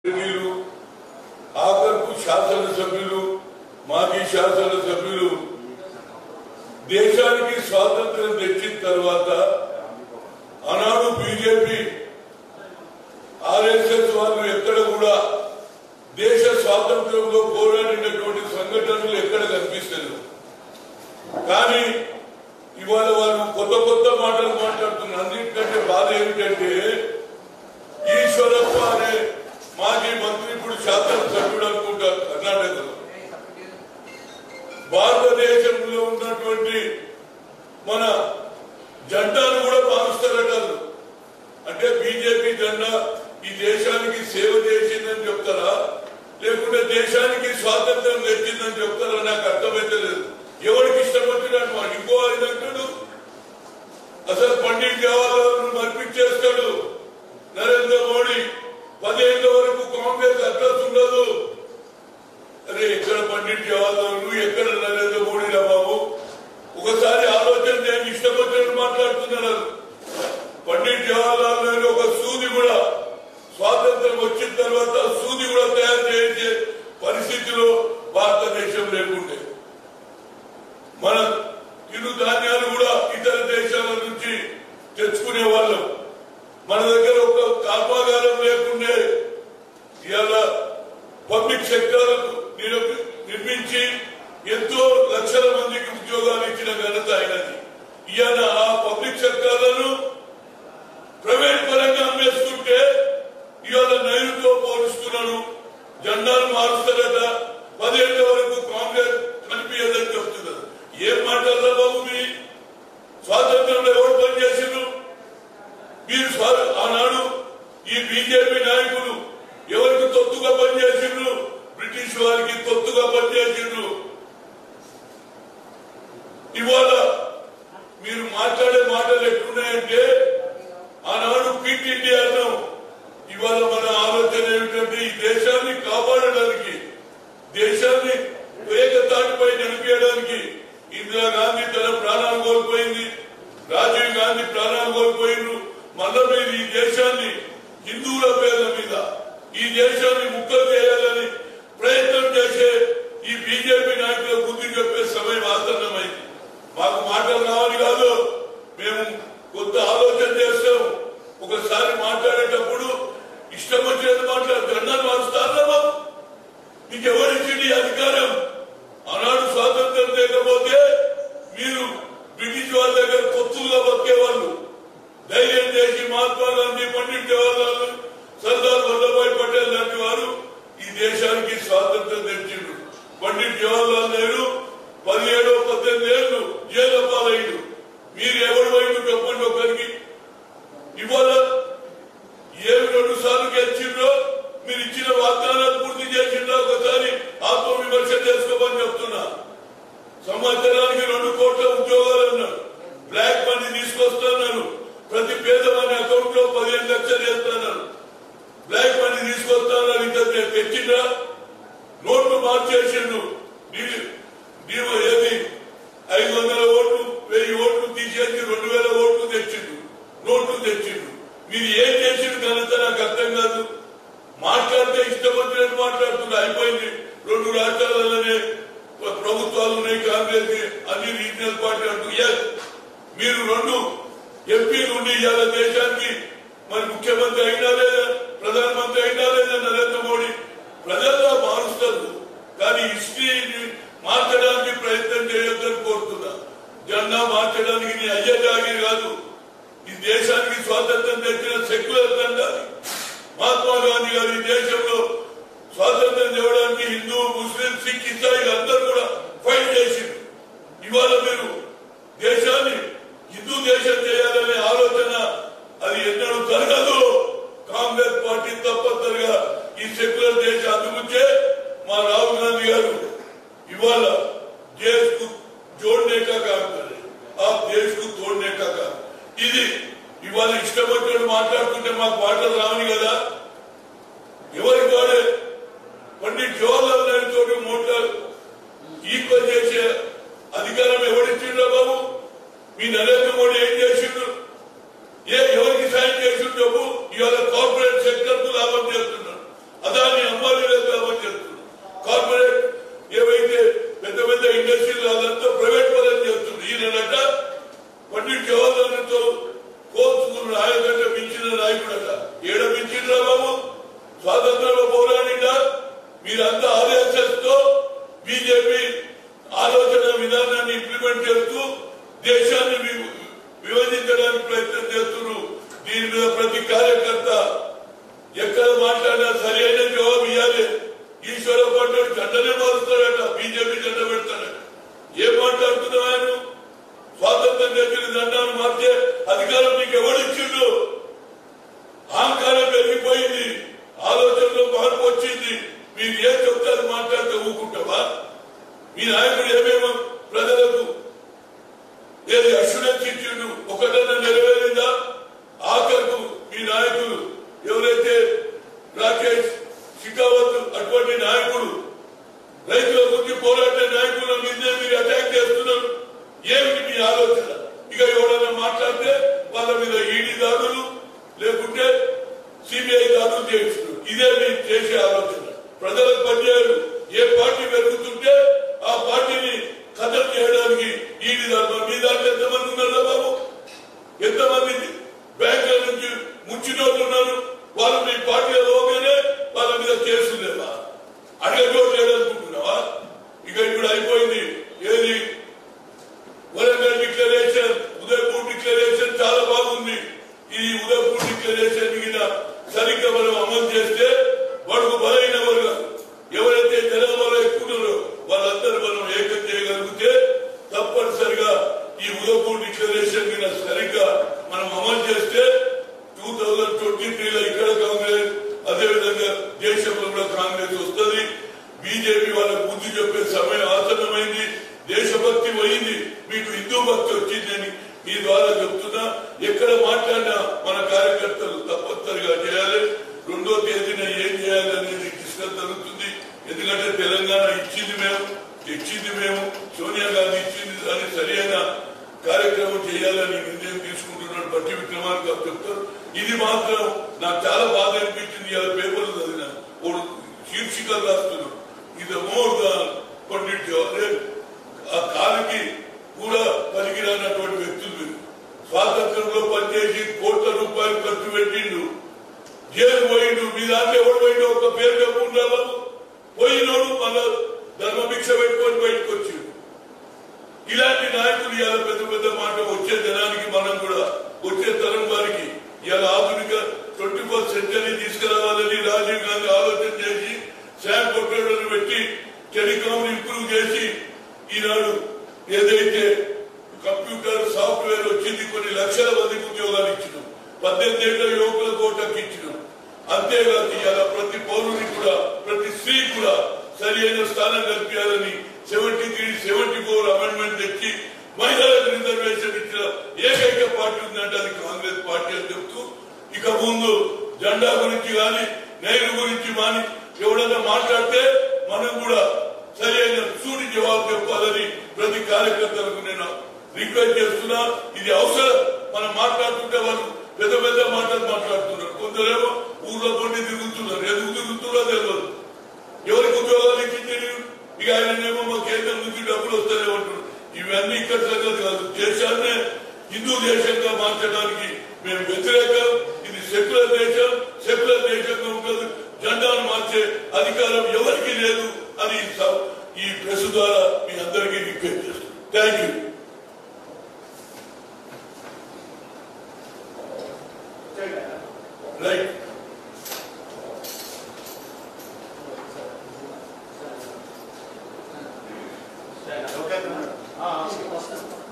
ఎంపీలు ఆఖరుకు శాసనసభ్యులు మాజీ శాసనసభ్యులు దేశానికి స్వాతంత్రం తెచ్చిన తర్వాత ఆనాడు బీజేపీ ఆర్ఎస్ఎస్ వాళ్ళు ఎక్కడ కూడా దేశ స్వాతంత్రంలో పోరాడినటువంటి సంఘటనలు ఎక్కడ కనిపిస్తలేదు కానీ ఇవాళ వాళ్ళు కొత్త కొత్త మాటలు మాట్లాడుతున్నారు అన్నింటికంటే బాధ ఏమిటంటే ఈశ్వరప్ప అనే మాజీ మంత్రి ఇప్పుడు శాసనసభ్యుడు అనుకుంటారు కర్ణాటకలో భారతదేశంలో ఉన్నటువంటి మన జెండాను కూడా మారుస్తారట వాళ్ళు. అంటే బీజేపీ జెండా ఈ దేశానికి సేవ చేసిందని చెప్తారా లేకుంటే దేశానికి స్వాతంత్రం తెచ్చిందని చెప్తారా నాకు అర్థమైతే లేదు ఎవరికి ఇష్టం వచ్చినట్టు వాడు ఇంకో ఆయన అంటాడు అసలు పండిట్ జవహర్లాల్ మర్పించేస్తాడు నరేంద్ర మోడీ పదేళ్ల వరకు కాంగ్రెస్ అడ్రస్ ఉండదు అరే ఎక్కడ పండిట్ జవహర్లాల్ నువ్వు ఎక్కడ నరేంద్ర మోడీ రా బాబు ఒకసారి ఆలోచన నేను ఇష్టం వచ్చినట్టు మాట్లాడుతున్నారు పండిట్ జవహర్లాల్ నెహ్రూ ఒక సూది కూడా స్వాతంత్రం వచ్చిన తర్వాత సూది కూడా తయారు చేసే పరిస్థితిలో భారతదేశం లేకుండే మన తిరు ధాన్యాలు కూడా ఇతర దేశాల నుంచి తెచ్చుకునే వాళ్ళం మన దగ్గర ఒక కర్మాగారం లేకుండే ఇవాళ పబ్లిక్ సెక్టర్ నిర్మించి ఎంతో లక్షల మందికి ఉద్యోగాలు ఇచ్చిన ఘనత అయినది ఇవాళ ఆ పబ్లిక్ సెక్టార్లను ప్రైవేట్ పరంగా అమ్మేస్తుంటే ఇవాళ నైరుతో పోలుస్తున్నాడు జెండాలు మారుస్తారట పదేళ్ల వరకు కాంగ్రెస్ కనిపించదని చెప్తున్నారు ఏం మాట్లాడరా బాబు మీ స్వాతంత్రంలో ఎవరు పనిచేసిండ్రు మీరు స్వా- ఆనాడు ఈ బీజేపీ నాయకులు ఎవరికి తొత్తుగా పనిచేసిండ్రు బ్రిటిష్ వారికి తొత్తుగా పనిచేసిండ్రు ఇవాళ మీరు మాట్లాడే మాటలు ఎట్లున్నాయంటే ఆనాడు క్విట్ ఇండియా అన్నాం ఇవాళ మన ఆలోచన ఏమిటంటే ఈ దేశాన్ని కాపాడడానికి దేశాన్ని వేగతాటిపై నడిపించడానికి ఇందిరాగాంధీ తన ప్రాణాలు కోల్పోయింది రాజీవ్ గాంధీ ప్రాణాలు కోల్పోయిండ్రు మళ్ళా మీరు ఈ దేశాన్ని హిందువుల పేర్ల మీద ఈ దేశాన్ని ముక్కలు చేయాలని ప్రయత్నం చేసే ఈ బీజేపీ నాయకుల బుద్ధి చెప్పే సమయం ఆసన్నమైంది మాకు మాటలు రావాలి కాదు మేము కొంత ఆలోచన చేస్తాం ఒకసారి మాట్లాడేటప్పుడు ఇష్టం వచ్చేది మాట్లాడు జెండాలు మారుస్తారా బాబు మీకు ఎవరిచ్చింది ఈ అధికారం ఆనాడు స్వాతంత్రం లేకపోతే మీరు బ్రిటిష్ వాళ్ళ దగ్గర కొత్తలుగా బతికేవాళ్ళు ధైర్యం చేసి మహాత్మా గాంధీ పండిట్ జవహర్లాల్ సర్దార్ వల్లభాయ్ పటేల్ లాంటి వారు ఈ దేశానికి స్వాతంత్రం తెచ్చిండు పండిట్ జవహర్లాల్ నెహ్రూ పదిహేడు పద్దెనిమిది ఏళ్ళు జైలు పాలయ్యాడు మీరు ఎవరు వైపు చెప్పండి ఒకరికి ఇవాళ ఏమి రెండు సార్లు గెలిచిండ్రో మీరు ఇచ్చిన వాగ్దానాలు పూర్తి చేసిండ్రో ఒకసారి ఆత్మవిమర్శ చేసుకోమని చెప్తున్నా సంవత్సరానికి రెండు కోట్ల ఉద్యోగాలు అన్నారు బ్లాక్ మనీ తీసుకొస్తున్నారు ప్రతి పేదవాని అకౌంట్ లో పదిహేను లక్షలు వేస్తున్నారు బ్లాక్ మనీ తీసుకొస్తున్నారు ఇంత తెచ్చిండ్రా నోట్లు మార్చేసిండు నీవు నీవు ఏది ఐదు వందల ఓట్లు వెయ్యి ఓట్లు తీసేసి రెండు వేల ఓట్లు తెచ్చిండు నోట్లు తెచ్చిండు మీరు ఏం చేసిండు ఘనత నాకు అర్థం కాదు మాట్లాడితే ఇష్టం వచ్చినట్టు మాట్లాడుతున్నా అయిపోయింది రెండు రాష్ట్రాలలోనే ప్రభుత్వాలు ఉన్నాయి కాంగ్రెస్ కి, అన్ని రీజనల్ పార్టీ అంటూ yes, మీరు రెండు ఎంపీలు ఉండి ఇవాళ దేశానికి మరి ముఖ్యమంత్రి అయినా లేదా ప్రధానమంత్రి అయినా లేదా నరేంద్ర మోడీ ప్రజల్లో మారుస్తారు కానీ హిస్టరీని మార్చడానికి ప్రయత్నం చేయొద్దని కోరుతున్నా జెండా మార్చడానికి నీ అయ్యే జాగిరి కాదు ఈ దేశానికి స్వాతంత్రం తెచ్చిన సెక్యులర్ జెండా మహాత్మా గాంధీ గారు ఈ దేశంలో స్వాతంత్రం తేవడానికి హిందూ ముస్లిం సిక్ ఇసాయిలు అందరూ కూడా ఫైట్ చేసిండ్రు ఇవాళ మీరు దేశాన్ని హిందూ దేశం చేయాలనే ఆలోచన అది ఎన్నడూ జరగదు కాంగ్రెస్ పార్టీ తప్పనిసరిగా ఈ సెక్యులర్ దేశ అందుకుంటే మా రాహుల్ గాంధీ గారు ఇవాళ దేశ్ కు జోడనే కా కామ్ కరే ఆ దేశ్ కు తోడనే కా కామ్ ఇది ఇవాళ ఇష్టం వచ్చినట్టు మాట్లాడుతుంటే మాకు మాటలు రావని కదా ఎవరికి వాడే పండిట్ జవహర్లాల్ నెహ్రూ తోటి మోటార్ ఈక్వల్ చేసే అధికారం ఎవరిచ్చిండ్రో బాబు మీ నరేంద్ర మోడీ ఏం చేసిండు ఏ ఎవరికి సాయం చేసిండు చెప్పు ఇవాళ కార్పొరేట్ సెక్టర్ కు లాభం చేస్తున్నాడు అదా స్వాతంత్రంలో పోరాడిందా మీరంతా ఆర్ఎస్ఎస్ తో బీజేపీ ఆలోచన విధానాన్ని ఇంప్లిమెంట్ చేస్తూ దేశాన్ని వి- విభజించడానికి ప్రయత్నం చేస్తున్నారు దీని మీద ప్రతి కార్యకర్త ఎక్కడ మాట్లాడినా సరి అయిన జవాబు ఇవ్వాలి ఈశ్వర పడ్డాడు జెండనే మారుస్తాడట బీజేపీ జెండ పెడతాడట ఏం మాట్లాడుతున్నావు ఆయన స్వాతంత్రం తెచ్చిన జెండాను మార్చే అధికారం నీకు ఎవడు ఇచ్చిండు అహంకారం పెరిగిపోయింది ఆలోచనలో మార్పు వచ్చింది మీరు ఏం చెప్తే అది మాట్లాడితే ఊరుకుంటావా మీ నాయకుడు ఏమేమో ప్రజలకు ఏది అష్యూరెన్స్ ఇచ్చిండు ఒకటన్నా నెరవేరిందా ఆఖరుకు మీ నాయకులు ఎవరైతే రాకేష్ షికావత్ అటువంటి నాయకుడు రైతుల గురించి పోరాడే నాయకుల మీదే మీరు అటాక్ చేస్తున్నారు ఏమిటి మీ ఆలోచన ఇక ఎవరైనా మాట్లాడితే వాళ్ళ మీద ఈడీ దాడులు లేకుంటే సిబిఐ దాడులు చేస్తున్నారు ఇదే మీరు చేసే ఆలోచన ప్రజలకు పనిచేయరు ఏ పార్టీ పెరుగుతుంటే ఆ పార్టీని ఖతం చేయడానికి ఈడీ దాడులు మీ దాంట్లో ఎంతమంది ఉన్నారా బాబు ఎంతమంది బ్యాంకుల నుంచి ముంచిన వాళ్ళు ఉన్నారు వాళ్ళు మీ పార్టీలో పోగానే వాళ్ళ మీద కేసులు లేవా అడగజోడు లేదనుకుంటున్నావా ఇక ఇప్పుడు అయిపోయింది ఏది వరంగల్ డిక్లరేషన్ ఉదయపూర్ డిక్లరేషన్ చాలా బాగుంది ఈ ఉదయపూర్ డిక్లరేషన్ మీద సరిగ్గా మనం అమలు చేస్తే వాడుకు బలైన వర్గాలు ఎవరైతే జనాభాలో ఎక్కువ ఉన్నారో వాళ్ళందరూ మనం ఏకం చేయగలిగితే తప్పనిసరిగా ఈ ఉదయపూర్ డిక్లరేషన్ మీద సరిగ్గా మనం అమలు చేస్తే టూ థౌజండ్ ట్వంటీ త్రీలో ఇక్కడ కాంగ్రెస్ అదేవిధంగా దేశంలో కూడా కాంగ్రెస్ వస్తుంది బీజేపీ వాళ్ళకు బుద్ధి చెప్పే సమయం ఆసన్నమైంది దేశభక్తి పోయింది మీకు హిందూ భక్తి వచ్చిందని మీ ద్వారా చెప్తున్నా ఎక్కడ మాట్లాడినా మన కార్యకర్తలు తప్పనిసరిగా చేయాలి రెండో తేదీన ఏం చేయాలనేది డిస్కస్ జరుగుతుంది ఎందుకంటే తెలంగాణ ఇచ్చింది మేము తెచ్చింది మేము సోనియా గాంధీ ఇచ్చింది దాన్ని సరైన కార్యక్రమం చేయాలని నిర్ణయం తీసుకుంటున్నాడు బట్టి విక్రమార్క చెప్తారు ఇది మాత్రం నాకు చాలా బాధ అనిపించింది ఇలా పేపర్లు చదివిన ఓడు శీర్షికలు రాస్తున్నాడు ఇది మోర్ దాన్ పండిట్ జవహర్ ఆ కాలికి కూడా పనికిరానటువంటి వ్యక్తులు మీరు స్వాతంత్రంలో పనిచేసి కోట్ల రూపాయలు ఖర్చు పెట్టిండు జైలు పోయిండు మీ దాంట్లో ఎవడు పోయిండు ఒక పేరు చెప్పుకుంటా బాబు పోయినోడు మళ్ళా ధర్మభిక్ష పెట్టుకొని బయటకు వచ్చిండు ఇలాంటి నాయకులు ఇవాళ పెద్ద పెద్ద మాట వచ్చే జనానికి మనం కూడా వచ్చే తరం వారికి ఇవాళ ఆధునిక ట్వంటీ ఫోర్ సెంచరీ తీసుకురావాలని రాజీవ్ గాంధీ ఆలోచన చేసి శామ్ కొట్టేళ్ళను పెట్టి టెలికాం ఇంప్రూవ్ చేసి ఈనాడు ఏదైతే కంప్యూటర్ సాఫ్ట్వేర్ వచ్చింది కొన్ని లక్షల మందికి ఉద్యోగాలు ఇచ్చినాం పద్దెనిమిది ఏళ్ల యువకులకు ఓటకు ఇచ్చినాం అంతేకాదు ఇవాళ ప్రతి పౌరుని కూడా ప్రతి స్త్రీ కూడా సరి అయిన స్థానం కల్పించాలని seventy three seventy four amendment తెచ్చి మహిళలకు రిజర్వేషన్ ఇచ్చిన ఏకైక పార్టీ ఉందంటే అది కాంగ్రెస్ పార్టీ అని చెప్తూ ఇక ముందు జెండా గురించి గాని నెహ్రూ గురించి మాని ఎవడన్నా మాట్లాడితే మనం కూడా సరి అయిన సూటి జవాబు చెప్పాలని ప్రతి కార్యకర్తలకు నేను రిక్వెస్ట్ చేస్తున్నా ఇది అవసరం మనం మాట్లాడుతుంటే వాళ్ళు పెద్ద పెద్ద మాటలు మాట్లాడుతున్నారు కొందరేమో ఊర్లో పండి తిరుగుతున్నారు ఎందుకు తిరుగుతున్నారో తెలియదు ఎవరికి ఉద్యోగాలు ఇచ్చింది ఇక ఆయననేమో మా కేంద్రం నుంచి డబ్బులు వస్తానే అంటున్నారు ఇవన్నీ ఇక్కడ సంగతి కాదు దేశాన్నే హిందూ దేశంగా మార్చడానికి మేము వ్యతిరేకం ఇది సెక్యులర్ దేశం సెక్యులర్ దేశంగా ఉంటుంది జెండాను మార్చే అధికారం ఎవరికి లేదు అని ఈ సభ- ఈ ప్రెస్ ద్వారా మీ అందరికీ రిక్వెస్ట్ చేస్తాను థ్యాంక్ యూ రైట్ ఓకే